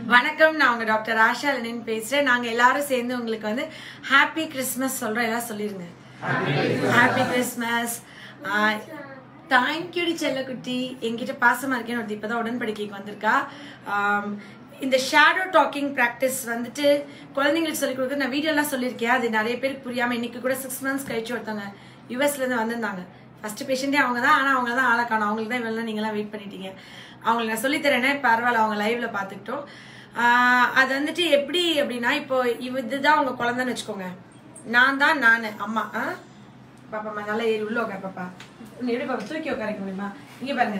வணக்கம் நான் உங்க டாக்டர் ஆஷா லெனின் பேசுறேன் நாங்க எல்லாரும் சேர்ந்து உங்களுக்கு வந்து ஹாப்பி கிறிஸ்மஸ் சொல்றோம் எல்லாம் சொல்லிருங்க ஹாப்பி கிறிஸ்மஸ் தேங்க்யூடி செல்லக்குட்டி என்கிட்ட பாசமா இருக்கேன்னு ஒருத்தி இப்பதான் உடன்படிக்கைக்கு வந்திருக்கா ஆம், இந்த ஷேடோ டாக்கிங் ப்ராக்டிஸ் வந்துட்டு குழந்தைங்களுக்கு சொல்லிக் கொடுக்க நான் வீடியோலாம் சொல்லியிருக்கேன் அது நிறைய பேருக்கு புரியாம இன்னைக்கு கூட சிக்ஸ் மந்த்ஸ் கழிச்சு ஒருத்தவங்க யூஎஸ்ல இருந்து வந்திருந்தாங்க ஃபர்ஸ்ட் பேஷண்டே அவங்க தான் ஆனா அவங்க தான் ஆளை காணும் அவங்களுக்கு தான் இவ்வளவு நீங்களாம் வெயிட் பண்ணிட்டீங்க அவங்களுக்கு நான் சொல்லித்தரேனே பரவாயில்ல அவங்க லைவ்ல பார்த்துக்கிட்டோம் ஆஹ் அது வந்துட்டு எப்படி அப்படின்னா இப்போ இவ இதுதான் உங்க குழந்தைன்னு வச்சுக்கோங்க நான் தான் நானு அம்மா ஆ? பாப்பாம்மா நல்லா ஏறி உள்ள உட்கார் பாப்பா நீ எப்படி பாப்பா தூக்கி உட்காரிக்க முடியுமா இங்க பாருங்க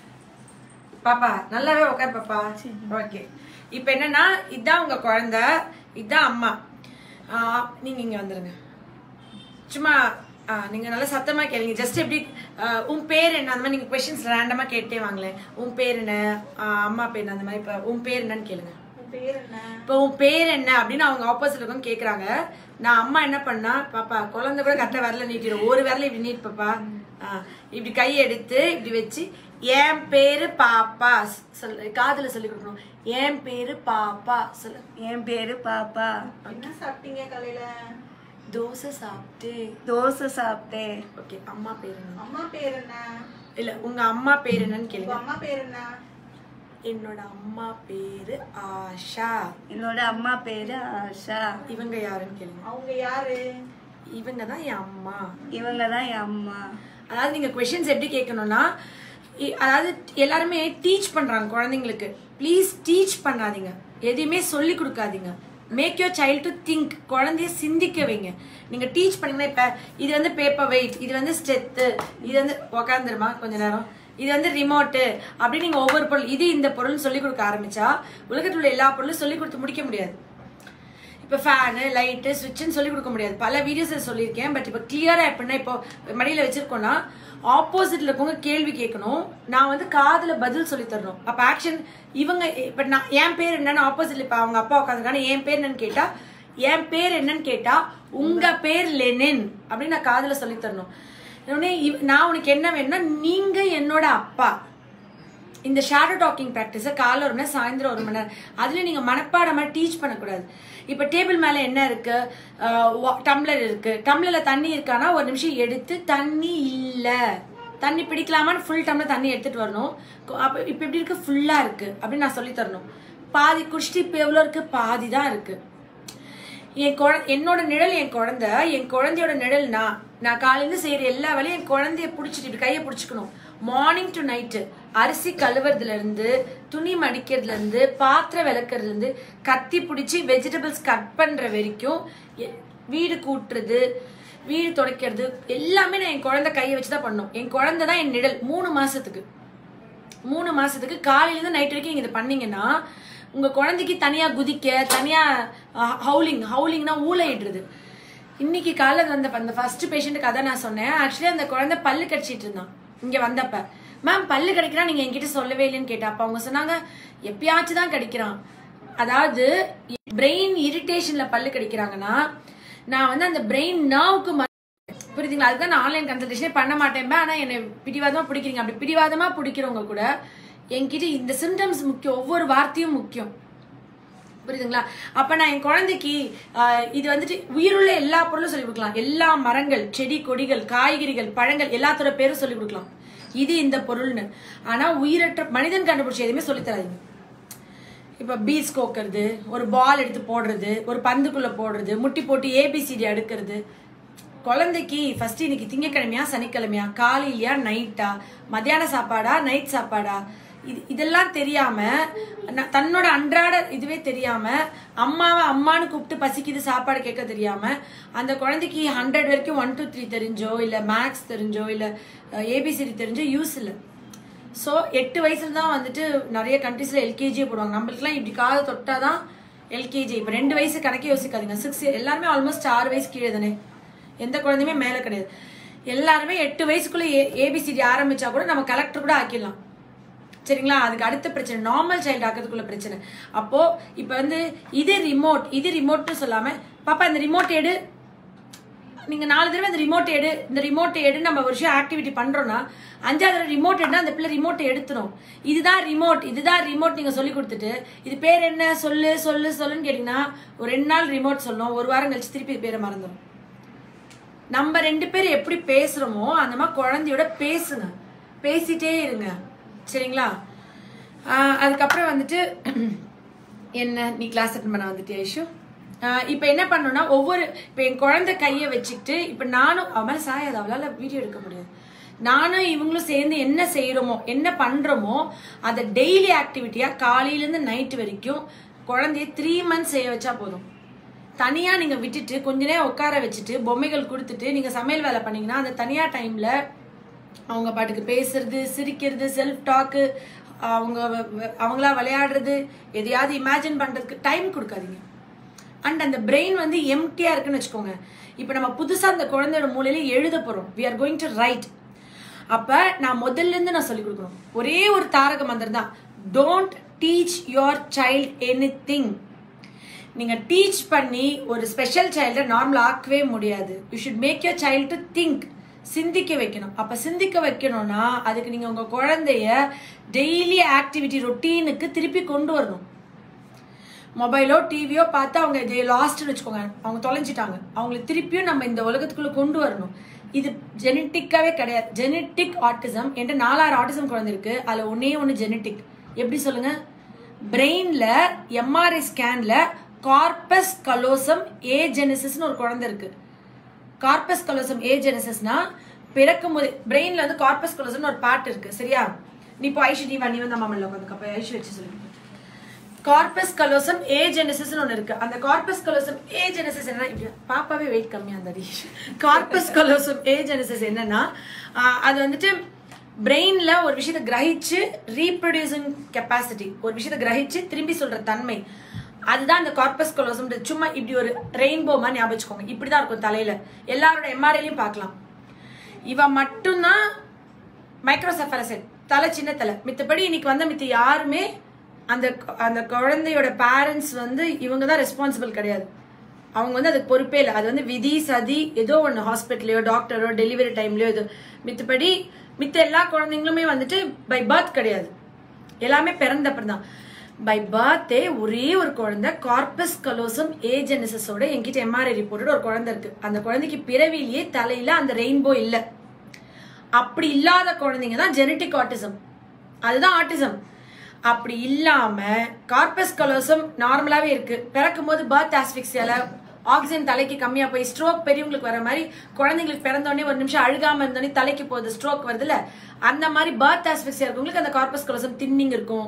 பாப்பா நல்லாவே உட்கார் பாப்பா ஓகே இப்போ என்னன்னா இதான் உங்க குழந்தை இதான் அம்மா ஆஹ் நீங்க இங்க வந்துருங்க சும்மா ஆ, நீங்க நல்லா சத்தமா கேளுங்க ஜஸ்ட் எப்படி ஆ, உன் பேர் என்ன அந்த மாதிரி நீங்க கொஸ்டின்ஸ் ரேண்டமா கேட்டே வாங்களேன் உன் பேர் என்ன ஆ, அம்மா பேர் என்ன அந்த மாதிரி இப்ப உன் பேர் என்னன்னு கேளுங்க இப்போ உன் பேர் என்ன அப்படின்னு அவங்க ஆப்போசிட் இருக்கவங்க கேக்குறாங்க நான் அம்மா என்ன பண்ணா பாப்பா குழந்தை கூட கரெக்டா விரல நீட்டிடும் ஒரு விரல இப்படி நீட் பாப்பா ஆ, இப்படி கை எடுத்து இப்படி வச்சு என் பேரு பாப்பா சொல்லு காதுல சொல்லி கொடுக்கணும் என் பேரு பாப்பா சொல்லு என் பேரு பாப்பா என்ன சாப்பிட்டீங்க காலையில தோசை சாப்பிட்டு தோசை சாப்பிட்டேன் ஓகே அம்மா பேர் என்ன அம்மா பேர் என்ன இல்ல உங்க அம்மா பேர் என்னன்னு உங்க கேளுங்க அம்மா பேர் என்ன என்னோட அம்மா பேரு ஆஷா என்னோட அம்மா பேரு ஆஷா இவங்க யாருன்னு கேளுங்க அவங்க யாரு இவங்க தான் என் அம்மா இவங்க தான் என் அம்மா அதாவது நீங்க கொஸ்டின்ஸ் எப்படி கேட்கணும்னா இ- அதாவது எல்லாருமே டீச் பண்றாங்க குழந்தைங்களுக்கு ப்ளீஸ் டீச் பண்ணாதீங்க எதையுமே சொல்லி கொடுக்காதீங்க make your child to think குழந்தைய சிந்திக்க வைங்க நீங்க டீச் பண்ணீங்கன்னா இப்ப இது வந்து பேப்பர் வெயிட் இது வந்து ஸ்டெத்து இது வந்து உக்காந்துருமா கொஞ்ச நேரம் இது வந்து ரிமோட்டு அப்படின்னு நீங்க ஒவ்வொரு பொருள் இது இந்த பொருள் சொல்லி கொடுக்க ஆரம்பிச்சா உலகத்தில் உள்ள எல்லா பொருளும் சொல்லி கொடுத்து முடிக்க முடியாது இப்போ ஃபேனு லைட்டு சுவிட்சுன்னு சொல்லி கொடுக்க முடியாது பல வீடியோஸில் சொல்லியிருக்கேன் பட் இப்போ கிளியராக எப்படின்னா இப்போ மடியில் வச்சிருக்கோம்னா ஆப்போசிட்ல இருக்கவங்க கேள்வி கேட்கணும் நான் வந்து காதுல பதில் சொல்லி தரணும் அப்போ ஆக்ஷன் இவங்க இப்போ நான் என் பேர் என்னன்னு ஆப்போசிட்ல இப்போ அவங்க அப்பா உட்காந்துருக்காங்க என் பேர் என்னன்னு கேட்டா என் பேர் என்னன்னு கேட்டா உங்க பேர் லெனின் அப்படின்னு நான் காதுல சொல்லி தரணும் உடனே இவ்- நான் உனக்கு என்ன வேணும்னா நீங்க என்னோட அப்பா இந்த ஷேடோ டாக்கிங் ப்ராக்டிஸை காலைல ஒரு மணி நேரம் சாயந்தரம் ஒரு மணி நேரம் அதுல நீங்க மனப்பாடமா டீச் பண்ணக்கூடாது இப்ப டேபிள் மேல என்ன இருக்கு டம்ளர் இருக்கு டம்ளர்ல தண்ணி இருக்கானா ஒரு நிமிஷம் எடுத்து தண்ணி இல்ல தண்ணி பிடிக்கலாமான்னு ஃபுல் டம்ளர் தண்ணி எடுத்துட்டு வரணும் கொ- அப்ப இப்ப எப்படி இருக்கு ஃபுல்லா இருக்கு அப்படின்னு நான் சொல்லி தரணும் பாதி குடிச்சிட்டு இப்ப எவ்வளவு இருக்கு பாதி தான் இருக்கு என் குழ என்னோட நிழல் என் குழந்தை என் குழந்தையோட நிழல் நான் நான் காலையில செய்யற எல்லா வேலையும் என் குழந்தைய பிடிச்சிட்டு இப்படி கையை பிடிச்சிக்கணும் மார்னிங் டு நைட்டு அரிசி கழுவுறதுல இருந்து துணி மடிக்கிறதுல இருந்து பாத்திரம் விளக்குறதுல இருந்து கத்தி பிடிச்சி வெஜிடபிள்ஸ் கட் பண்ற வரைக்கும் எ- வீடு கூட்டுறது வீடு துடைக்கிறது எல்லாமே நான் என் குழந்தை கையை வச்சு தான் பண்ணும் என் குழந்தை தான் என் நிழல் மூணு மாசத்துக்கு மூணு மாசத்துக்கு காலையில இருந்து நைட் வரைக்கும் நீங்க இதை பண்ணீங்கன்னா உங்க குழந்தைக்கு தனியா குதிக்க தனியா ஹவுலிங் ஹவுலிங்னா ஊழையிடுறது இன்னைக்கு காலையில் வந்த அந்த ஃபர்ஸ்ட் பேஷண்ட்டுக்கு அதான் நான் சொன்னேன் ஆக்சுவலி அந்த குழந்தை பல்லு கடிச்சிட்டு இருந்தான் இங்க வந்தப்ப மேம் பல்லு கடிக்கிறான் நீங்க என்கிட்ட சொல்லவே இல்லைன்னு கேட்டா அப்ப அவங்க சொன்னாங்க எப்பயாச்சும் தான் கடிக்கிறான் அதாவது பிரெயின் இரிட்டேஷன்ல பல்லு கடிக்கிறாங்கன்னா நான் வந்து அந்த பிரெயின் நர்வுக்கு புரியுதுங்களா அதுதான் நான் ஆன்லைன் கன்சல்டேஷனே பண்ண மாட்டேன் ஆனா என்னை பிடிவாதமா பிடிக்கிறீங்க அப்படி பிடிவாதமா பிடிக்கிறவங்க கூட என்கிட்ட இந்த சிம்டம்ஸ் முக்கியம் ஒவ்வொரு வார்த்தையும் முக்கியம் புரியுதுங்களா அப்ப நான் என் குழந்தைக்கு ஆஹ், இது வந்துட்டு உயிருள்ள எல்லா பொருளும் சொல்லி கொடுக்கலாம் எல்லா மரங்கள் செடி கொடிகள் காய்கறிகள் பழங்கள் எல்லாத்தோட பேரும் சொல்லி கொடுக்கலாம் இது இந்த பொருள்னு ஆனா உயிரற்ற மனிதன் கண்டுபிடிச்ச எதுவுமே சொல்லி தராதீங்க இப்ப பீஸ் கோக்கிறது ஒரு பால் எடுத்து போடுறது ஒரு பந்துக்குள்ள போடுறது முட்டி போட்டு ஏபிசிடி அடுக்கிறது குழந்தைக்கு ஃபர்ஸ்ட் இன்னைக்கு திங்கக்கிழமையா சனிக்கிழமையா காலையிலயா நைட்டா மத்தியான சாப்பாடா நைட் சாப்பாடா இது இதெல்லாம் தெரியாம ந- தன்னோட அன்றாட இதுவே தெரியாம அம்மாவை அம்மான்னு கூப்பிட்டு பசிக்குது சாப்பாடு கேட்க தெரியாம அந்த குழந்தைக்கு ஹண்ட்ரட் வரைக்கும் ஒன் டூ த்ரீ தெரிஞ்சோ இல்ல மேக்ஸ் தெரிஞ்சோ இல்ல ஏபிசிடி தெரிஞ்சோ யூஸ் இல்லை ஸோ எட்டு வயசுல தான் வந்துட்டு நிறைய கண்ட்ரீஸ்ல எல்கேஜியே போடுவாங்க நம்மளுக்குலாம் இப்படி காதை தொட்டாதான் எல்கேஜி இப்போ ரெண்டு வயசு கணக்கே யோசிக்காதீங்க சிக்ஸ் எல்லாருமே ஆல்மோஸ்ட் ஆறு வயசு கீழே தானே எந்த குழந்தையுமே மேலே கிடையாது எல்லாருமே எட்டு வயசுக்குள்ள ஏ ஏபிசிடி ஆரம்பிச்சா கூட நம்ம கலெக்டர் கூட ஆக்கிடலாம் சரிங்களா அதுக்கு அடுத்த பிரச்சனை நார்மல் சைல்டு ஆக்கிறதுக்குள்ள பிரச்சனை அப்போ இப்போ வந்து இது ரிமோட் இது ரிமோட்னு சொல்லாம பாப்பா இந்த ரிமோட் எடு நீங்க நாலு தடவை இந்த ரிமோட் எடு இந்த ரிமோட் எடு நம்ம ஒரு விஷயம் ஆக்டிவிட்டி பண்றோம்னா அஞ்சாவது தடவை ரிமோட் எடுனா அந்த பிள்ளை ரிமோட் எடுத்துரும் இதுதான் ரிமோட் இதுதான் ரிமோட் நீங்க சொல்லி கொடுத்துட்டு இது பேர் என்ன சொல்லு சொல்லு சொல்லுன்னு கேட்டீங்கன்னா ஒரு ரெண்டு நாள் ரிமோட் சொல்லும் ஒரு வாரம் கழிச்சு திருப்பி இது பேரை மறந்துடும் நம்ம ரெண்டு பேரும் எப்படி பேசுறோமோ அந்த மாதிரி குழந்தையோட பேசுங்க பேசிட்டே இருங்க சரிங்களா ஆஹ் அதுக்கப்புறம் வந்துட்டு என்ன நீ கிளாஸ் அட்டன் பண்ண வந்துட்டியா ஐஷு ஆஹ் இப்போ என்ன பண்ணணும்னா ஒவ்வொரு இப்போ என் குழந்தை கையை வச்சுக்கிட்டு இப்போ நானும் அவன் மேலே சாயாது அவளால் வீடியோ எடுக்க முடியாது நானும் இவங்களும் சேர்ந்து என்ன செய்கிறோமோ என்ன பண்ணுறோமோ அதை டெய்லி ஆக்டிவிட்டியாக காலையிலேருந்து நைட்டு வரைக்கும் குழந்தைய த்ரீ மந்த்ஸ் செய்ய வச்சா போதும் தனியா நீங்க விட்டுட்டு கொஞ்ச நேரம் உட்கார வச்சுட்டு பொம்மைகள் கொடுத்துட்டு நீங்க சமையல் வேலை பண்ணீங்கன்னா அந்த தனியா டைம்ல அவங்க பாட்டுக்கு பேசுறது சிரிக்கிறது செல்ஃப் டாக்கு அவங்க வ- வ- அவங்களா விளையாடுறது எதையாவது இமேஜின் பண்றதுக்கு டைம் கொடுக்காதீங்க அண்ட் அந்த பிரெயின் வந்து எம்டியா இருக்குன்னு வச்சுக்கோங்க இப்போ நம்ம புதுசா அந்த குழந்தையோட மூலையில எழுத போறோம் we are going to write அப்ப நான் முதல்ல இருந்து நான் சொல்லி கொடுக்கணும் ஒரே ஒரு தாரக மந்திரம் தான் don't teach your child anything நீங்க டீச் பண்ணி ஒரு ஸ்பெஷல் சைல்டை நார்மல் ஆக்கவே முடியாது you should make your child to think சிந்திக்க வைக்கணும் அப்ப சிந்திக்க வைக்கணும்னா அதுக்கு நீங்க உங்க குழந்தைய டெய்லி ஆக்டிவிட்டி ரொட்டீனுக்கு திருப்பி கொண்டு வரணும் மொபைலோ டிவியோ பார்த்து அவங்க இதை லாஸ்ட்னு வச்சுக்கோங்க அவங்க தொலைஞ்சிட்டாங்க அவங்களை திருப்பியும் நம்ம இந்த உலகத்துக்குள்ள கொண்டு வரணும் இது ஜெனட்டிக்காவே கிடையாது ஜெனட்டிக் ஆட்டிசம் என்ற நாலாயிரம் ஆட்டிசம் குழந்தை இருக்கு அதுல ஒன்னே ஒன்று ஜெனட்டிக் எப்படி சொல்லுங்க பிரெயின்ல எம்ஆர்ஐ ஸ்கேன்ல கார்பஸ் கலோசம் ஏ ஜெனசிஸ்னு ஒரு குழந்தை இருக்கு கார்பஸ் கலோசம் ஏ ஜெனசிஸ்னா பிறக்கும் போது பிரெயின்ல வந்து கார்பஸ் கலோசம்னு ஒரு பார்ட் இருக்கு சரியா நீ இப்போ ஐஷு நீ வா நீ வந்து அம்மா உட்காந்து அப்ப ஐஷு வச்சு சொல்லு கார்பஸ் கலோசம் ஏ ஜெனசிஸ் ஒன்று இருக்கு அந்த கார்பஸ் கலோசம் ஏ ஜெனசிஸ் என்ன இப்படி பாப்பாவே வெயிட் கம்மியா இருந்தது கார்பஸ் கலோசம் ஏ ஜெனசிஸ் என்னன்னா ஆஹ், அது வந்துட்டு பிரெயின்ல ஒரு விஷயத்தை கிரகிச்சு ரீப்ரொடியூசிங் கெப்பாசிட்டி ஒரு விஷயத்தை கிரகிச்சு திரும்பி சொல்ற தன்மை அதுதான் இந்த கார்பஸ் கலோசம் சும்மா இப்படி ஒரு ரெயின்போ மாதிரி ஞாபகம் வச்சுக்கோங்க இப்படிதான் இருக்கும் தலையில எல்லாரோட எம்ஆர்ஐலையும் பார்க்கலாம் இவ மட்டும்தான் மைக்ரோசெஃபரசெட் தலை சின்ன தலை மித்தபடி இன்னைக்கு வந்த மித்த யாருமே அந்த அந்த குழந்தையோட பேரண்ட்ஸ் வந்து இவங்க தான் ரெஸ்பான்சிபிள் கிடையாது அவங்க வந்து அதுக்கு பொறுப்பே இல்லை அது வந்து விதி சதி ஏதோ ஒன்று ஹாஸ்பிட்டலையோ டாக்டரோ டெலிவரி டைம்லயோ இது மித்தபடி மித்த எல்லா குழந்தைங்களுமே வந்துட்டு பை பர்த் கிடையாது எல்லாமே பிறந்தப்பறம் தான் பை பர்த்டே ஒரே ஒரு குழந்தை கார்பஸ் கலோசம் ஏஜெனசிஸோட என்கிட்ட எம்ஆர்ஐ ரிப்போர்ட்டோட ஒரு குழந்தை இருக்கு அந்த குழந்தைக்கு பிறவிலேயே தலையில அந்த ரெயின்போ இல்லை அப்படி இல்லாத குழந்தைங்க தான் ஜெனட்டிக் ஆட்டிசம் அதுதான் ஆட்டிசம் அப்படி இல்லாம கார்பஸ் கலோசம் நார்மலாவே இருக்கு பிறக்கும் போது பர்த் ஆஸ்பிக்சியால ஆக்சிஜன் தலைக்கு கம்மியா போய் ஸ்ட்ரோக் பெரியவங்களுக்கு வர மாதிரி குழந்தைங்களுக்கு பிறந்தோடனே ஒரு நிமிஷம் அழுகாம இருந்தோடனே தலைக்கு போகுது ஸ்ட்ரோக் வருதுல்ல அந்த மாதிரி பர்த் ஆஸ்பிக்சியா இருக்கவங்களுக்கு அந்த கார்பஸ் கலோசம் தின்னிங் இருக்கும்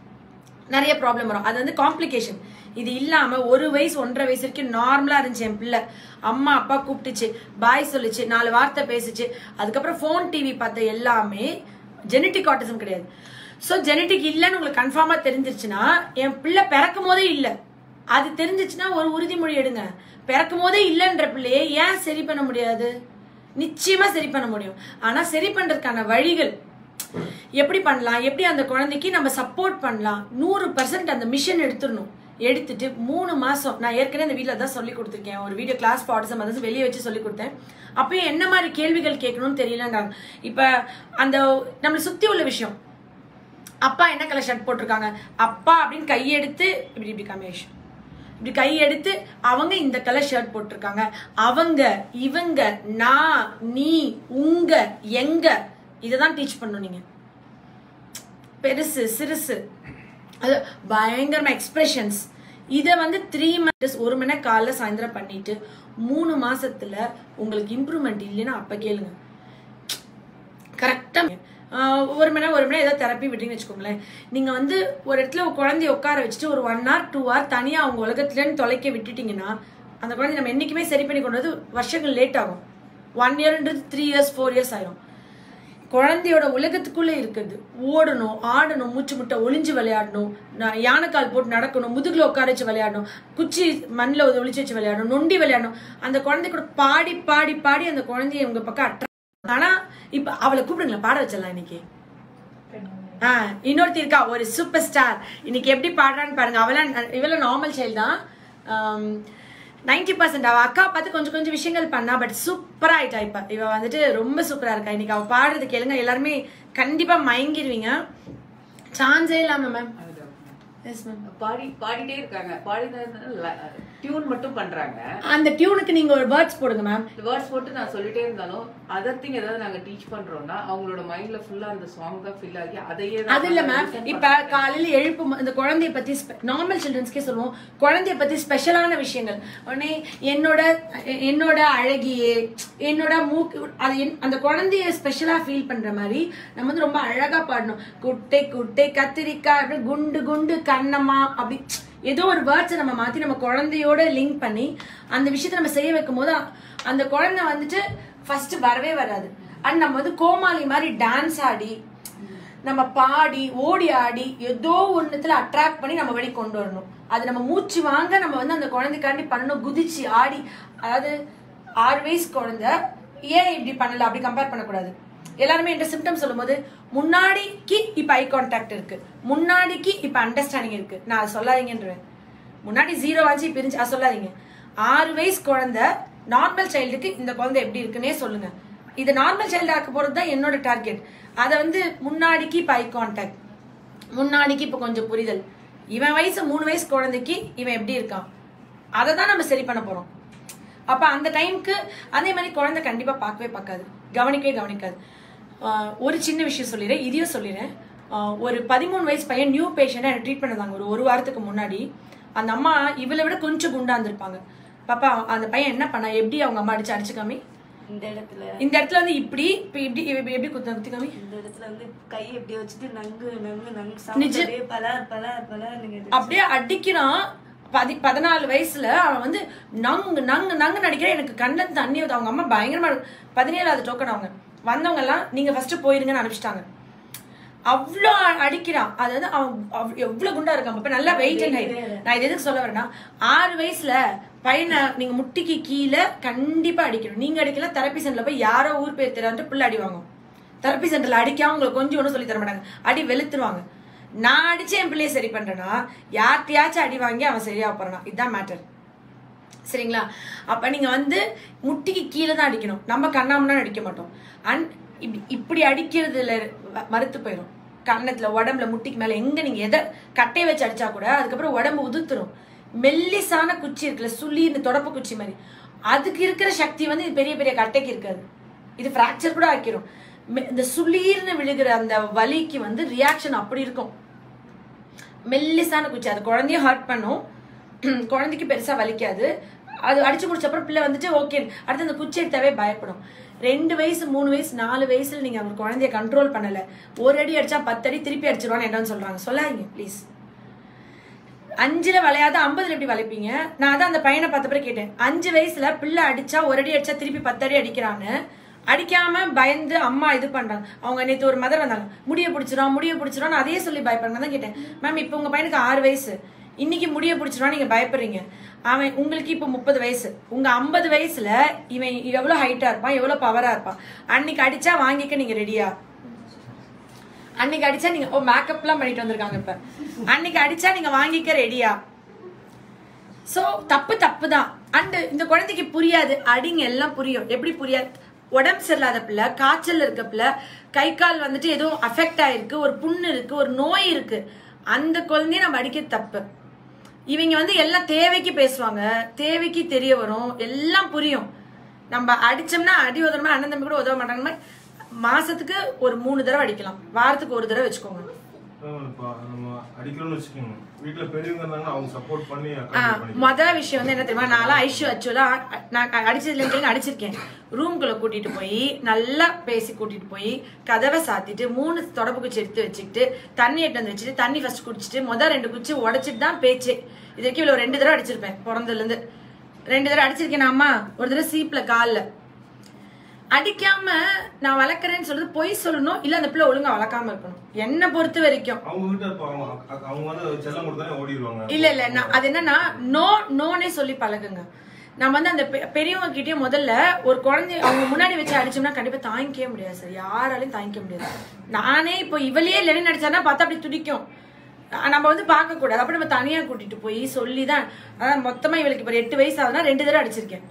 நிறைய ப்ராப்ளம் வரும் அது வந்து காம்ப்ளிகேஷன் இது இல்லாம ஒரு வயசு ஒன்றரை வயசு வரைக்கும் நார்மலா இருந்துச்சு என் பிள்ளை அம்மா அப்பா கூப்பிட்டுச்சு பாய் சொல்லுச்சு நாலு வார்த்தை பேசுச்சு அதுக்கப்புறம் ஃபோன் டிவி பார்த்த எல்லாமே ஜெனட்டிக் ஆட்டிசம் கிடையாது ஸோ ஜெனட்டிக் இல்லைன்னு உங்களுக்கு கன்ஃபார்மா தெரிஞ்சிருச்சுன்னா என் பிள்ளை பிறக்கும் போதே இல்லை அது தெரிஞ்சிச்சுன்னா ஒரு உறுதிமொழி எடுங்க பிறக்கும் போதே இல்லைன்ற பிள்ளையை ஏன் சரி பண்ண முடியாது நிச்சயமா சரி பண்ண முடியும் ஆனா சரி பண்றதுக்கான வழிகள் எப்படி பண்ணலாம் எப்படி அந்த குழந்தைக்கு நம்ம சப்போர்ட் பண்ணலாம் நூறு பர்சன்ட் அந்த மிஷன் எடுத்துடணும் எடுத்துட்டு மூணு மாசம் நான் ஏற்கனவே இந்த வீட்டில் தான் சொல்லி கொடுத்துருக்கேன் ஒரு வீடியோ கிளாஸ் ஃபார்ட்டிசம் வந்து வெளியே வச்சு சொல்லி கொடுத்தேன் அப்பயும் என்ன மாதிரி கேள்விகள் கேட்கணும்னு தெரியலன்றாங்க இப்ப அந்த நம்மளை சுத்தி உள்ள விஷயம் அப்பா என்ன கலர் ஷர்ட் போட்டிருக்காங்க அப்பா அப்படின்னு கையெடுத்து இப்படி இப்படி கமேஷ் இப்படி கையெடுத்து அவங்க இந்த கலர் ஷர்ட் போட்டிருக்காங்க அவங்க இவங்க நான் நீ உங்க எங்க இததான் டீச் பண்ணணும் நீங்க பெருசு சிறுசு அது பயங்கரமா எக்ஸ்பிரஷன்ஸ் இதை வந்து த்ரீ மந்த்ஸ் ஒரு மணி நேரம் காலைல சாயந்தரம் பண்ணிட்டு மூணு மாசத்துல உங்களுக்கு இம்ப்ரூவ்மெண்ட் இல்லைன்னா அப்ப கேளுங்க கரெக்டா ஒரு மணி நேரம் ஒரு மணி நேரம் ஏதோ தெரப்பி விட்டீங்கன்னு வச்சுக்கோங்களேன் நீங்க வந்து ஒரு இடத்துல ஒரு குழந்தைய உட்கார வச்சுட்டு ஒரு ஒன் ஹவர் டூ ஹவர் தனியா அவங்க உலகத்துலன்னு தொலைக்க விட்டுட்டீங்கன்னா அந்த குழந்தை நம்ம என்னைக்குமே சரி பண்ணி கொண்டு வந்து வருஷங்கள் லேட் ஆகும் ஒன் இயர்ன்றது த்ரீ இயர்ஸ் ஃபோர் இயர்ஸ் ஆயிரும் குழந்தையோட உலகத்துக்குள்ளே இருக்குது ஓடணும் ஆடணும் மூச்சு முட்டை ஒளிஞ்சு விளையாடணும் ந- யானைக்கால் போட்டு நடக்கணும் முதுகுல உட்கார வச்சு விளையாடணும் குச்சி மண்ணில் ஒளிச்சு வச்சு விளையாடணும் நொண்டி விளையாடணும் அந்த குழந்தை கூட பாடி பாடி பாடி அந்த குழந்தைய உங்க பக்கம் அட்ரா ஆனா இப்ப அவளை கூப்பிடுங்களேன் பாட வச்சிடலாம் இன்னைக்கு ஆ இன்னொருத்தி இருக்கா ஒரு சூப்பர் ஸ்டார் இன்னைக்கு எப்படி பாடுறான்னு பாருங்க அவள இவள நார்மல் சைல்டு தான் ஆம், நைன்டி பர்சன்ட் அவ அக்கா பார்த்து கொஞ்சம் கொஞ்சம் விஷயங்கள் பண்ணா பட் சூப்பரா ஆயிட்டா இப்ப இவ வந்துட்டு ரொம்ப சூப்பரா இருக்கா இன்னைக்கு அவ பாடுறது கேளுங்க எல்லாருமே கண்டிப்பா மயங்கிருவீங்க சான்ஸே இல்லாம மேம் எஸ் மேம் பாடி பாடிட்டே இருக்காங்க பாடின டியூன் மட்டும் பண்றாங்க அந்த டியூனுக்கு நீங்க ஒரு வேர்ட்ஸ் போடுங்க மேம் வேர்ட்ஸ் போட்டு நான் சொல்லிட்டே இருந்தாலும் அதர் திங் ஏதாவது நாங்க டீச் பண்றோம்னா அவங்களோட மைண்ட்ல ஃபுல்லா அந்த சாங் தான் ஃபில் ஆகி அதையே தான் அது இல்ல மேம் listen இப்ப காலையில எழுப்பும் இந்த குழந்தைய பத்தி நார்மல் சில்ட்ரன்ஸ்க்கே சொல்லுவோம் குழந்தைய பத்தி ஸ்பெஷலான விஷயங்கள் உடனே என்னோட எ- என்னோட அழகியே என்னோட மூக்கு அது என்- அந்த குழந்தைய ஸ்பெஷலா ஃபீல் பண்ற மாதிரி நம்ம வந்து ரொம்ப அழகா பாடணும் குட்டை குட்டை கத்திரிக்காய் அப்படி குண்டு குண்டு கண்ணம்மா அப்படி ஏதோ ஒரு வேர்ட்ஸை நம்ம மாத்தி நம்ம குழந்தையோட லிங்க் பண்ணி அந்த விஷயத்தை நம்ம செய்ய வைக்கும் போது அந்த குழந்தை வந்துட்டு ஃபர்ஸ்ட் வரவே வராது அண்ட் நம்ம வந்து கோமாளி மாதிரி டான்ஸ் ஆடி நம்ம பாடி ஓடி ஆடி ஏதோ ஒண்ணுத்துல அட்ராக்ட் பண்ணி நம்ம வெளியே கொண்டு வரணும் அது நம்ம மூச்சு வாங்க நம்ம வந்து அந்த குழந்தைக்காண்டி பண்ணணும் குதிச்சு ஆடி அதாவது ஆறு வயசு குழந்தை ஏன் இப்படி பண்ணல அப்படி கம்பேர் பண்ணக்கூடாது எல்லாருமே என்கிட்ட சிம்டம் சொல்லும்போது முன்னாடிக்கு இப்ப ஐ கான்டாக்ட் இருக்கு முன்னாடிக்கு இப்ப அண்டர்ஸ்டாண்டிங் இருக்கு நான் அதை சொல்லாதீங்கன்றேன் முன்னாடி ஜீரோ ஆச்சு பிரிஞ்சு அது சொல்லாதீங்க ஆறு வயசு குழந்தை நார்மல் சைல்டுக்கு இந்த குழந்தை எப்படி இருக்குன்னே சொல்லுங்க இது நார்மல் சைல்டு ஆக்க போறது தான் என்னோட டார்கெட் அதை வந்து முன்னாடிக்கு இப்ப ஐ கான்டாக்ட் முன்னாடிக்கு இப்ப கொஞ்சம் புரிதல் இவன் வயசு மூணு வயசு குழந்தைக்கு இவன் எப்படி இருக்கான் அதை தான் நம்ம சரி பண்ண போறோம் அப்ப அந்த டைம்க்கு அதே மாதிரி குழந்தை கண்டிப்பா பார்க்கவே பார்க்காது கவனிக்கவே கவனிக்காது ஆஹ் ஒரு சின்ன விஷயம் சொல்லிடுறேன் இதையும் சொல்லிடுறேன் ஆஹ் ஒரு பதிமூணு வயசு பையன் நியூ பேஷண்ட் எனக்கு ட்ரீட் பண்ணதாங்க ஒரு ஒரு வாரத்துக்கு முன்னாடி அந்த அம்மா இவளை விட கொஞ்சம் குண்டா இருந்திருப்பாங்க பாப்பா அந்த பையன் என்ன பண்ணா எப்படி அவங்க அம்மா அடிச்சு அடிச்சு காமி இந்த இடத்துல இந்த இடத்துல வந்து இப்படி இப்ப இப்படி இப்படி எப்படி குத்து குத்தி காமி இந்த இடத்துல வந்து கை இப்படி வச்சுட்டு நங்கு நங்கு நங்கு sound நிஜ- அப்படியே பலார் பலார் பலார் நீங்க அப்படியே அடிக்கிறான் பதி பதினாலு வயசுல அவன் வந்து நங்கு நங்கு நங்கு நடிக்கிற எனக்கு கண்ணில் தண்ணி வருது அவங்க அம்மா பயங்கரமா இருக்கு. பதினேழாவது டோக்கன் அவங்க வந்தவங்க எல்லாம் நீங்க ஃபர்ஸ்ட் போயிருங்கன்னு அனுப்பிச்சிட்டாங்க அவ்வளோ அடிக்கிறான் அதாவது அவன் அவ்- எவ்வளவு குண்டா இருக்கான் அப்ப நல்லா வெயிட் அண்ட் ஹைட் நான் இது எதுக்கு சொல்ல வரேன்னா ஆறு வயசுல பையனை நீங்க முட்டிக்கு கீழே கண்டிப்பா அடிக்கணும் நீங்க அடிக்கல தெரப்பி சென்டர்ல போய் யாரோ ஊர் பேர் தெரியாதுட்டு பிள்ளை அடி வாங்கும் தெரப்பி சென்டர்ல அடிக்காம உங்களுக்கு கொஞ்சம் ஒன்றும் சொல்லி தர மாட்டாங்க அடி வெளுத்துருவாங்க நான் அடிச்சு என் பிள்ளைய சரி பண்றேன்னா யார்கிட்டயாச்சும் அடி வாங்கி அவன் சரியா போறானா இதுதான் மேட்டர் சரிங்களா அப்ப நீங்க வந்து முட்டிக்கு கீழே தான் அடிக்கணும் நம்ம கண்ணாமனா அடிக்க மாட்டோம் அண்ட் இப்படி இப்படி அடிக்கிறதுல வ- மறுத்து போயிடும் கன்னத்துல உடம்புல முட்டிக்கு மேல எங்க நீங்க எதை கட்டையை வச்சு அடிச்சா கூட அதுக்கப்புறம் உடம்பு உதுத்துரும் மெல்லிசான குச்சி இருக்குல்ல சுள்ளி இந்த தொடப்பு குச்சி மாதிரி அதுக்கு இருக்கிற சக்தி வந்து இது பெரிய பெரிய கட்டைக்கு இருக்காது இது ஃப்ராக்சர் கூட ஆக்கிரும் மெ- இந்த சுளீர்னு விழுகிற அந்த வலிக்கு வந்து ரியாக்ஷன் அப்படி இருக்கும் மெல்லிசான குச்சி அது குழந்தைய ஹர்ட் பண்ணும் குழந்தைக்கு பெருசா வலிக்காது அது அடிச்சு முடிச்ச அப்புறம் பிள்ளை வந்துட்டு ஓகே அடுத்து அந்த குச்சி எடுத்தாவே பயப்படும் ரெண்டு வயசு மூணு வயசு நாலு வயசுல நீங்க ஒரு குழந்தைய கண்ட்ரோல் பண்ணல ஒரு அடி அடிச்சா பத்து அடி திருப்பி அடிச்சிருவான்னு என்னன்னு சொல்றாங்க சொல்லாதீங்க ப்ளீஸ் அஞ்சுல வளையாத ஐம்பதுல எப்படி வளைப்பீங்க நான் அதான் அந்த பையனை பார்த்த பிறகு கேட்டேன் அஞ்சு வயசுல பிள்ளை அடிச்சா ஒரு அடி அடிச்சா திருப்பி பத்து அடி அடிக்கிறான்னு அடிக்காம பயந்து அம்மா இது பண்றாங்க அவங்க நேத்து ஒரு மதர் வந்தாங்க முடிய பிடிச்சிரும் முடிய பிடிச்சிரும் அதையே சொல்லி பயப்படுறாங்க தான் கேட்டேன் மேம் இப்போ உங்க பையனுக்கு ஆறு வயசு இன்னைக்கு முடிய பிடிச்சிரும் நீங்க பயப்படுறீங்க அவன் உங்களுக்கு இப்போ முப்பது வயசு உங்க ஐம்பது வயசுல இவன் எவ்வளவு ஹைட்டா இருப்பான் எவ்வளவு பவரா இருப்பான் அன்னைக்கு அடிச்சா வாங்கிக்க நீங்க ரெடியா அன்னைக்கு அடிச்சா நீங்க ஓ மேக்கப்லாம் பண்ணிட்டு வந்திருக்காங்க இப்ப அன்னைக்கு அடிச்சா நீங்க வாங்கிக்க ரெடியா சோ தப்பு தப்பு தான் அண்ட் இந்த குழந்தைக்கு புரியாது அடிங்க எல்லாம் புரியும் எப்படி புரியாது உடம்பு சரியில்லாத பிள்ளை காய்ச்சல் இருக்க பிள்ளை கை கால் வந்துட்டு ஏதோ அஃபெக்ட் ஆயிருக்கு ஒரு புண்ணு இருக்கு ஒரு நோய் இருக்கு அந்த குழந்தைய நம்ம அடிக்கிறது தப்பு இவங்க வந்து எல்லாம் தேவைக்கு பேசுவாங்க தேவைக்கு தெரிய வரும் எல்லாம் புரியும் நம்ம அடிச்சோம்னா அடி உதவமா அண்ணன் தம்பி கூட உதவ மாட்டாங்க மாசத்துக்கு ஒரு மூணு தடவை அடிக்கலாம் வாரத்துக்கு ஒரு தடவை வச்சுக்கோங்க ஆமா, இப்ப நம்ம அடிக்கணும்னு வச்சுக்கோங்க வீட்டுல பெரியவங்க இருந்தாங்கன்னா அவங்க சப்போர்ட் பண்ணி ஆ, accompany பண்ணிக்கலாம். மொத விஷயம் வந்து என்ன தெரியுமா நான்லாம் ஐஷு ஆக்சுவலா நான் அடிச்சதுல இருந்து அடிச்சிருக்கேன் ரூம்குள்ள கூட்டிட்டு போய் நல்லா பேசி கூட்டிட்டு போய் கதவை சாத்திட்டு மூணு தொடப்பு குச்சி எடுத்து வச்சுக்கிட்டு தண்ணி எடுத்து வந்து வச்சுட்டு தண்ணி ஃபர்ஸ்ட் குடிச்சிட்டு மொதல் ரெண்டு குச்சி உடைச்சிட்டு தான் பேச்சே இது வரைக்கும் இவ்வளவு ரெண்டு தடவை அடிச்சிருப்பேன் பிறந்ததுல இருந்து ரெண்டு தடவை அடிச்சிருக்கேன் அம்மா ஒரு தடவை சீப்ல கால்ல அடிக்காம நான் வளர்க்குறேன்னு சொல்றது பொய் சொல்லணும் இல்ல அந்த பிள்ளை ஒழுங்கா வளர்க்காம இருக்கணும் என்னை பொறுத்த வரைக்கும் அவங்க கிட்ட இப்ப அவங்க அ- அவங்க வந்து செல்லம் கொடுத்தானே ஓடிடுவாங்க இல்ல இல்ல நான் அது என்னன்னா நோ நோனே சொல்லி பழகுங்க நம்ம வந்து அந்த பெ- பெரியவங்க கிட்டயே முதல்ல ஒரு குழந்தை அவங்க முன்னாடி வச்சு அடிச்சோம்னா கண்டிப்பா தாங்கிக்கவே முடியாது சார் யாராலையும் தாங்கிக்க முடியாது நானே இப்போ இவளையே லெனின் அடிச்சானா பார்த்தா அப்படி துடிக்கும் அஹ் நம்ம வந்து பார்க்க கூடாது அப்ப நம்ம தனியா கூட்டிட்டு போய் சொல்லி தான் அதான் மொத்தமா இவளுக்கு இப்போ எட்டு வயசு ஆகுதுன்னா ரெண்டு தடவை அடிச்சிருக்கேன்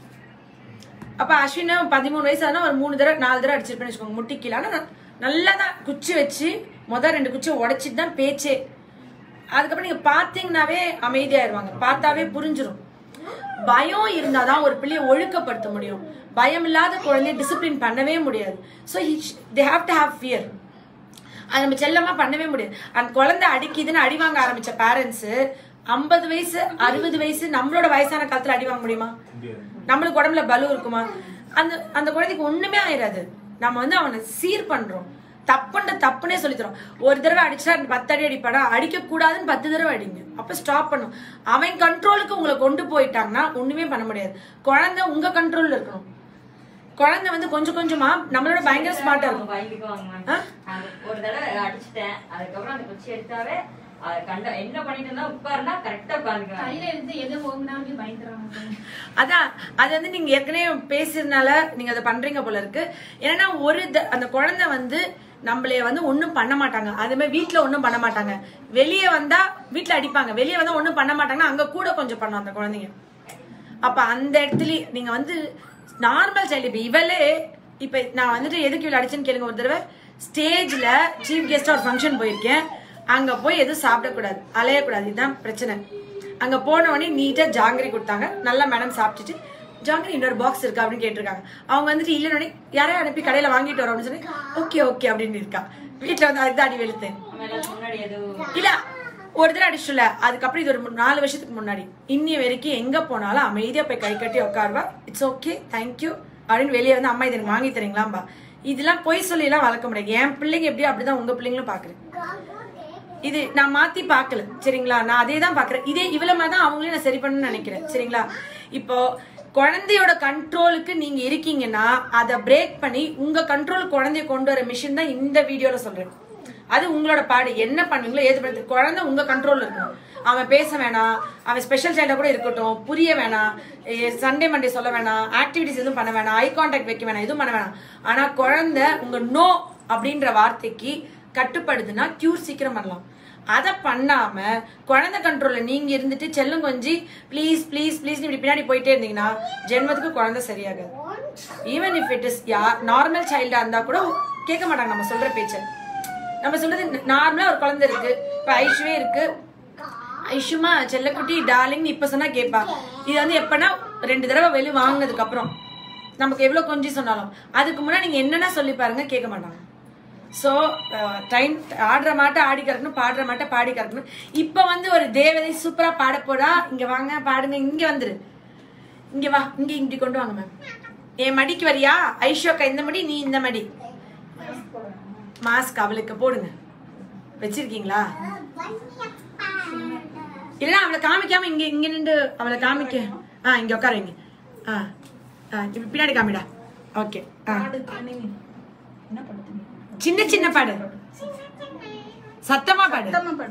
அப்ப அஸ்வினா பதிமூணு வயசு ஆனா ஒரு மூணு தடவை நாலு தடவை அடிச்சிருப்பேன்னு வச்சுக்கோங்க முட்டிக்கல ஆனா நான் நல்லா தான் குச்சி வச்சு முதல் ரெண்டு குச்சியை உடைச்சிட்டு தான் பேச்சே அதுக்கப்புறம் நீங்க பாத்தீங்கன்னாவே அமைதியாயிருவாங்க பார்த்தாவே புரிஞ்சிரும் பயம் இருந்தாதான் ஒரு பிள்ளையை ஒழுக்கப்படுத்த முடியும் பயம் இல்லாத குழந்தைய டிசிப்ளின் பண்ணவே முடியாது so they have to have fear அது நம்ம செல்லமா பண்ணவே முடியாது அந்த குழந்தை அடிக்குதுன்னு அடி வாங்க ஆரம்பிச்ச பேரண்ட்ஸ் ஐம்பது வயசு அறுபது வயசு நம்மளோட வயசான காலத்துல அடி வாங்க முடியுமா முடியாது நம்மளுக்கு உடம்புல பலு இருக்குமா அந்த அந்த குழந்தைக்கு ஒண்ணுமே ஆயிடாது நம்ம வந்து அவனை சீர் பண்றோம் தப்புன்ற தப்புனே சொல்லித் தரோம் ஒரு தடவை அடிச்சா பத்து அடி அடிப்பாடா அடிக்க கூடாதுன்னு பத்து தடவை அடிங்க அப்ப ஸ்டாப் பண்ணும் அவன் கண்ட்ரோலுக்கு உங்களை கொண்டு போயிட்டாங்கன்னா ஒண்ணுமே பண்ண முடியாது குழந்தை உங்க கண்ட்ரோல்ல இருக்கணும் குழந்தை வந்து கொஞ்சம் கொஞ்சமா நம்மளோட பயங்கர ஸ்மார்ட்டா இருக்கும் பயந்துக்குவாங்க மேம். ஆ? அந்த ஒரு தடவை அடிச்சிட்டேன் அதுக்கப்புறம் அந்த குச்சி எடுத்தாவே அதை கண்ட என்ன பண்ணிட்டு இருந்தா உட்காருனா கரெக்டா உட்காந்துக்குவாங்க கையில இருந்து எது ஓங்குனாலும் பயந்துறாங்க அதான் அது வந்து நீங்க ஏற்கனவே பேசுறதுனால நீங்க அதை பண்றீங்க போல இருக்கு ஏன்னா ஒரு த- அந்த குழந்தை வந்து நம்மளைய வந்து ஒண்ணும் பண்ண மாட்டாங்க அதே மாதிரி வீட்ல ஒண்ணும் பண்ண மாட்டாங்க வெளியே வந்தா வீட்ல அடிப்பாங்க வெளியே வந்தா ஒண்ணும் பண்ண மாட்டாங்கன்னா அங்க கூட கொஞ்சம் பண்ணும் அந்த குழந்தைங்க அப்ப அந்த இடத்துல நீங்க வந்து நார்மல் சைல்டு இப்ப இவளே இப்ப நான் வந்துட்டு எதுக்கு இவளை அடிச்சேன்னு கேளுங்க ஒரு தடவை ஸ்டேஜ்ல சீஃப் கெஸ்டா ஒரு ஃபங்க்ஷன் போயிருக்கேன் அங்க போய் எதுவும் சாப்பிடக்கூடாது அலையக்கூடாது இதுதான் பிரச்சனை அங்க போன உடனே நீட்டா ஜாங்கிரி கொடுத்தாங்க நல்லா மேடம் சாப்பிட்டுட்டு ஜாங்கிரி இன்னொரு பாக்ஸ் இருக்கா அப்படின்னு கேட்டிருக்காங்க அவங்க வந்துட்டு இல்லைன்னு யாரையும் அனுப்பி கடையில வாங்கிட்டு வரோம் அப்படின்னு சொல்லி ஓகே ஓகே அப்படின்னு இருக்கா வீட்டுல வந்து அதுதான் அடி வெளுத்தேன் நம்ம எல்லாரும் முன்னாடி எதுவும் இல்ல ஒரு தடவை அடிச்சுல அதுக்கப்புறம் இது ஒரு மு- நாலு வருஷத்துக்கு முன்னாடி இன்னி வரைக்கும் எங்க போனாலும் அமைதியா போய் கை கட்டி உட்காருவா இட்ஸ் ஓகே தேங்க்யூ அப்படின்னு வெளியே வந்து அம்மா இது எனக்கு வாங்கி தரீங்களாம்பா இதெல்லாம் பொய் சொல்லி எல்லாம் வளர்க்க முடியாது என் பிள்ளைங்க எப்படி அப்படிதான் உங்க பிள்ளைங்களும் பாக்குறேன் இது நான் மாத்தி பார்க்கல சரிங்களா நான் அதே தான் பாக்குறேன் இதே இவ்வளவு மாதிரி தான் அவங்களையும் நான் சரி பண்ணணும்னு நினைக்கிறேன் சரிங்களா இப்போ குழந்தையோட கண்ட்ரோலுக்கு நீங்க இருக்கீங்கன்னா அதை பிரேக் பண்ணி உங்க கண்ட்ரோல் குழந்தைய கொண்டு வர மிஷின் தான் இந்த வீடியோல சொல்றேன் அது உங்களோட பாடு என்ன பண்ணுவீங்களோ ஏது பண்ணி குழந்தை உங்க கண்ட்ரோல்ல இருக்கணும் அவன் பேச வேணாம் அவன் ஸ்பெஷல் சைல்டா கூட இருக்கட்டும் புரிய வேணாம் சண்டே மண்டே சொல்ல வேணாம் ஆக்டிவிட்டிஸ் எதுவும் பண்ண வேணாம் ஐ கான்டாக்ட் வைக்க வேணாம் எதுவும் பண்ண வேணாம் ஆனா குழந்தை உங்க நோ அப்படின்ற வார்த்தைக்கு கட்டுப்படுதுன்னா கியூர் சீக்கிரம் பண்ணலாம் அதை பண்ணாம குழந்தை கண்ட்ரோல்ல நீங்க இருந்துட்டு செல்லம் கொஞ்சி ப்ளீஸ் ப்ளீஸ் ப்ளீஸ் இப்படி பின்னாடி போயிட்டே இருந்தீங்கன்னா ஜென்மத்துக்கு குழந்தை சரியாகாது even if it is a normal சைல்டா இருந்தா கூட கேட்க மாட்டாங்க நம்ம சொல்ற பேச்ச நம்ம சொல்றது நார்மலா ஒரு குழந்தை இருக்கு இப்ப ஐஷுவே இருக்கு ஐஷுமா செல்லக்குட்டி டார்லிங் இப்ப சொன்னா கேட்பா இது வந்து எப்பனா ரெண்டு தடவை வெளிய வாங்கினதுக்கு அப்புறம் நமக்கு எவ்வளவு கொஞ்சம் சொன்னாலும் அதுக்கு முன்னாடி நீங்க என்னென்ன சொல்லி பாருங்க கேட்க மாட்டாங்க ஸோ ட்ரைன் ஆடுற மாட்ட ஆடி கறக்கணும் பாடுற மாட்ட பாடி கறக்கணும் இப்போ வந்து ஒரு தேவதை சூப்பரா பாட போடா இங்க வாங்க பாடுங்க இங்க வந்துரு இங்க வா இங்க இப்படி கொண்டு வாங்க மேம் என் மடிக்கு வரியா ஐஷோக்கா இந்த மடி நீ இந்த மடி மாஸ்க் அவளுக்கு போடுங்க வச்சிருக்கீங்களா இல்லைன்னா அவளை காமிக்காம இங்க இங்க நின்று அவளை காமிக்க ஆ இங்க உட்கார வைங்க ஆ ஆ இப்ப பின்னாடி காமிடா ஓகே ஆ என்ன படுத்துங்க சின்ன சின்ன பாடு சத்தமா பாடு சுத்தமா படு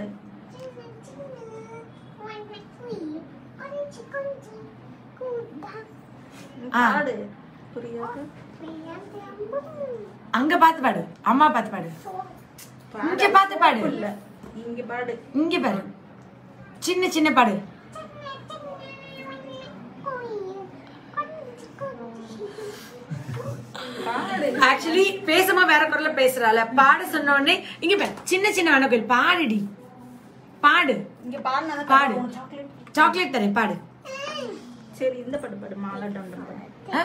ஆ. பாடு புரியாது அங்க பார்த்து பாடு அம்மா பார்த்து பாடு இங்க பார்த்து பாடு இல்ல இங்க பாடு இங்க பாரு சின்ன சின்ன பாடு ஆக்சுவலி பேசாம வேற குரல்ல பேசுறால பாட சொன்ன உடனே இங்க பாரு சின்ன சின்ன வேணக்கோயில் பாடுடி பாடு இங்க பாடுனா பாடு சாக்லேட் சாக்லேட் தரேன் பாடு சரி இந்த பாடு பாடு மாலை டம் பாடு ஆ?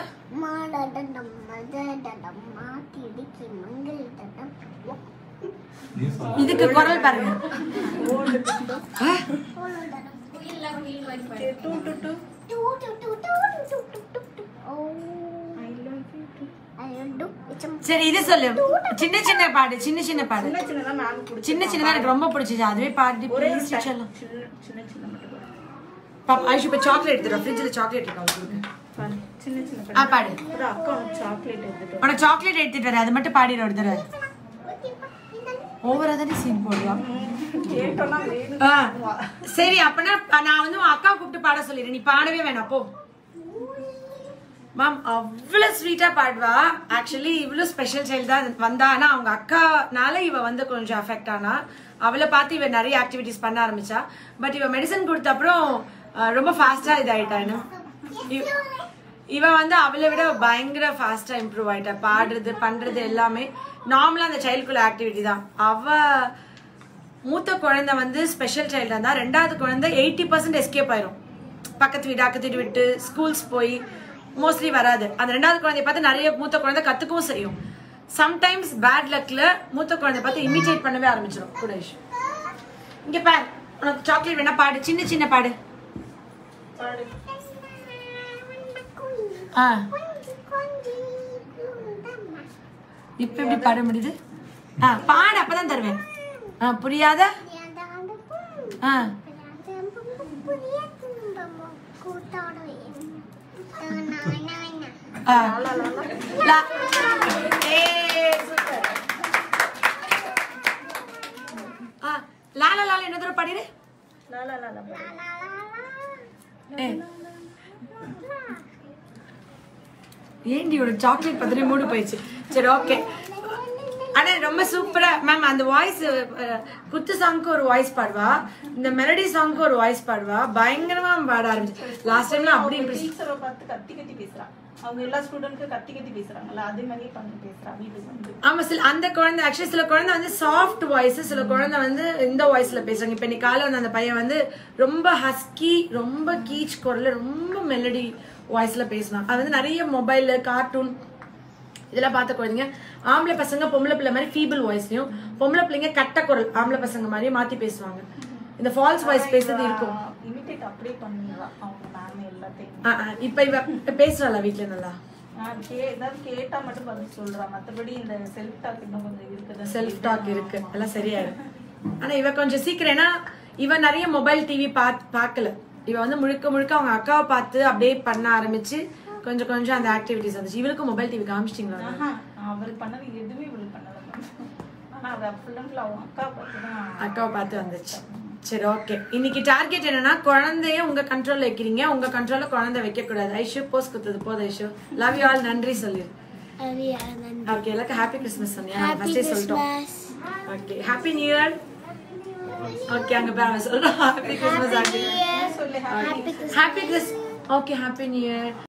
இதுக்கு குரல் பாருங்க ஆ? டூ டூ டூ சரி இது சொல்லு சின்ன சின்ன பாடு சின்ன சின்ன பாடு சின்ன சின்னதா மேம் பிடிச்சி சின்ன சின்னதா எனக்கு ரொம்ப பிடிச்சிச்சு அதுவே பாடி ஒரே ப்ளீஸ் ஒரு சொல்லலாம் சின்ன சின்ன சின்ன மட்டும் பாடு பாப்பா ஐஷு இப்போ சாக்லேட் எடுத்துடும் ஃப்ரிட்ஜில் சாக்லேட் இருக்கா உங்களுக்கு பாடு சின்ன சின்ன ஆ பாடு ஒரு அக்கா உனக்கு சாக்லேட் எடுத்துட்டு வா. உனக்கு சாக்லேட் எடுத்துட்டு வர அது மட்டும் பாடிடு ஒரு தடவை ஓவரா தானே சீன் போடுவா கேட்டோம்னா வேணும் ஆ, சரி அப்பனா நான் வந்து உன் அக்கா கூப்பிட்டு பாட சொல்லிடுறேன் நீ பாடவே வேணாம் போ மேம் அவ்வளோ ஸ்வீட்டாக பாடுவா ஆக்சுவலி இவ்வளோ ஸ்பெஷல் சைல்டு தான் வந்தா ஆனால் அவங்க அக்கானால இவ வந்து கொஞ்சம் அஃபெக்ட் ஆனா அவளை பார்த்து இவ நிறைய ஆக்டிவிட்டிஸ் பண்ண ஆரம்பிச்சா பட் இவ மெடிசன் கொடுத்த அப்புறம் அஹ், ரொம்ப ஃபாஸ்ட்டாக இதாயிட்டா என்ன இவ- இவ வந்து அவளை விட பயங்கர ஃபாஸ்ட்டாக இம்ப்ரூவ் ஆயிட்டா பாடுறது பண்ணுறது எல்லாமே நார்மலாக அந்த சைல்டுக்குள்ள ஆக்டிவிட்டி தான் அவ மூத்த குழந்தை வந்து ஸ்பெஷல் சைல்டாக இருந்தால் ரெண்டாவது குழந்தை எயிட்டி பர்சன்ட் எஸ்கேப் ஆயிரும் பக்கத்து வீடு அக்கத்து வீடு விட்டு ஸ்கூல்ஸ் போய் மோஸ்ட்லி வராது அந்த ரெண்டாவது குழந்தைய பார்த்து நிறைய மூத்த குழந்தை கத்துக்கவும் செய்யும் சம்டைம்ஸ் பேட் லக்ல மூத்த குழந்தை பார்த்து இமிட்டேட் பண்ணவே ஆரம்பிச்சிடும் குடேஷ் இங்க பார் உனக்கு சாக்லேட் வேணா பாடு சின்ன சின்ன பாடு ஆ இப்ப எப்படி பாட முடியுது ஆ பாடு அப்பதான் தருவேன் ஆ புரியாத ஆ ஆ. லா- ஏய், super. ஆ, லாலா லாலா என்ன தடவை பாடிடு ஏய். ஏண்டி ஒரு சாக்லேட் பத்திரி மூடு போயிடுச்சு சரி ஓகே ஆனா ரொம்ப சூப்பரா மேம் அந்த வாய்ஸ் குத்து சாங்க்கு ஒரு வாய்ஸ் பாடுவா இந்த மெலடி சாங்க்கு ஒரு வாய்ஸ் பாடுவா பயங்கரமா பாட ஆரம்பிச்சு லாஸ்ட் டைம்ல அப்படி அவங்க impress- டீச்சரை பார்த்து கத்தி கத்தி பேசுறா அவங்க எல்லா ஸ்டூடெண்ட்க்கு கத்தி கத்தி பேசுறாங்கல்ல அதே மாதிரி பண்ணி பேசுறா வீட்டுக்கு வந்து ஆமா சில அந்த குழந்தை ஆக்சுவலி சில குழந்தை வந்து சாஃப்ட் வாய்ஸ் சில குழந்தை வந்து இந்த வாய்ஸ்ல பேசுறாங்க இப்ப நீ காலை வந்து அந்த பையன் வந்து ரொம்ப ஹஸ்கி ரொம்ப கீச் குரல்ல ரொம்ப மெலடி வாய்ஸ்ல பேசினான் அது வந்து நிறைய மொபைல் கார்ட்டூன் இதெல்லாம் பார்த்த குழந்தைங்க ஆம்பளை பசங்க பொம்பளை பிள்ளை மாதிரி ஃபீபிள் வாய்ஸ்லயும் பொம்பளை பிள்ளைங்க கட்ட குரல் ஆம்பளை பசங்க மாதிரியே மாத்தி பேசுவாங்க இந்த ஃபால்ஸ் வாய்ஸ் பேசுறது இருக்கும் இமிட்டேட் அப்படியே பண்ணிடுறா அவங்க மேம் எல்லாத்தையும் ஆ, ஆ, இப்ப இவ பேசுறாளா வீட்ல நல்லா நான் கே ஏதாவது கேட்டா மட்டும் பதில் சொல்றா மத்தபடி இந்த செல்ஃப் டாக் இன்னும் கொஞ்சம் இருக்குது செல்ஃப் டாக் இருக்கு எல்லாம் சரியாயிடும் ஆனா இவ கொஞ்சம் சீக்கிரம் ஏன்னா இவ நிறைய மொபைல் டிவி பாத் பார்க்கல இவ வந்து முழுக்க முழுக்க அவங்க அக்காவை பார்த்து அப்படியே பண்ண ஆரம்பிச்சு கொஞ்சம் கொஞ்சம் அந்த ஆக்டிவிட்டிஸ் வந்துச்சு இவளுக்கு மொபைல் டிவி காமிச்சிட்டீங்களா ஆஹா, அவர் பண்ணது எதுவுமே இவளுக்கு பண்ணல ஆனா அவ ஃபுல் அண்ட் ஃபுல் அவங்க அக்கா பார்த்து தான் அக்காவை பார்த்து வந்துச்சு சரி ஓகே இன்னைக்கு டார்கெட் என்னன்னா குழந்தைய உங்க கண்ட்ரோல்ல வைக்கிறீங்க உங்க கண்ட்ரோல்ல குழந்தை வைக்க கூடாது ஐஷு போஸ் குத்துது போதும் ஐஷு லவ் யூ ஆல் நன்றி சொல்லு ஓகே எல்லாருக்கும் ஹாப்பி கிறிஸ்மஸ் சொன்னியா ஃபர்ஸ்டே சொல்லிட்டோம் okay happy new year okay அங்க பேர சொல்றோம் ஹாப்பி கிறிஸ்மஸ் ஆகி சொல்லு happy Chris okay happy new year